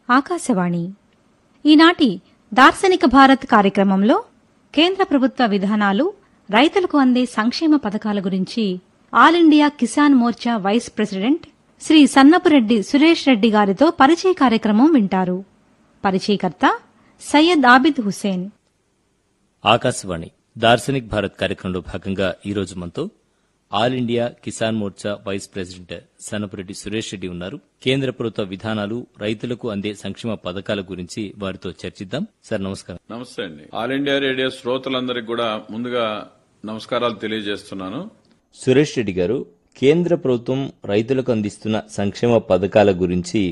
ఆకాశవాణి ఈనాటి దార్శనిక భారత్ కార్యక్రమంలో కేంద్ర ప్రభుత్వ విధానాలు రైతులకు అందే సంక్షేమ పథకాల గురించి All India Kisan Morcha vice president Shri Sannapureddy Suresh Reddy గారితో పరిచయ కార్యక్రమం వింటారు పరిచయకర్త సయ్యద్ ఆబిద్ హుసేన్ ఆకాశవాణి దార్శనిక్ భారత్ కార్యక్రమంలో భాగంగా ఈ రోజు మనతో All India Kisan Morcha vice president Sanapureddy Suresh Reddy ఉన్నారు కేంద్ర ప్రభుత్వ విధానాలు రైతులకు అందే సంక్షేమ పథకాల గురించి వారితో చర్చిద్దాం సార్ నమస్కారం నమస్తే అండి ఆల్ ఇండియా రేడియో శ్రోతలందరికీ కూడా ముందుగా నమస్కారాలు తెలియజేస్తున్నాను సురేష్ రెడ్డి గారు కేంద్ర ప్రభుత్వం రైతులకు అందిస్తున్న సంక్షేమ పథకాల గురించి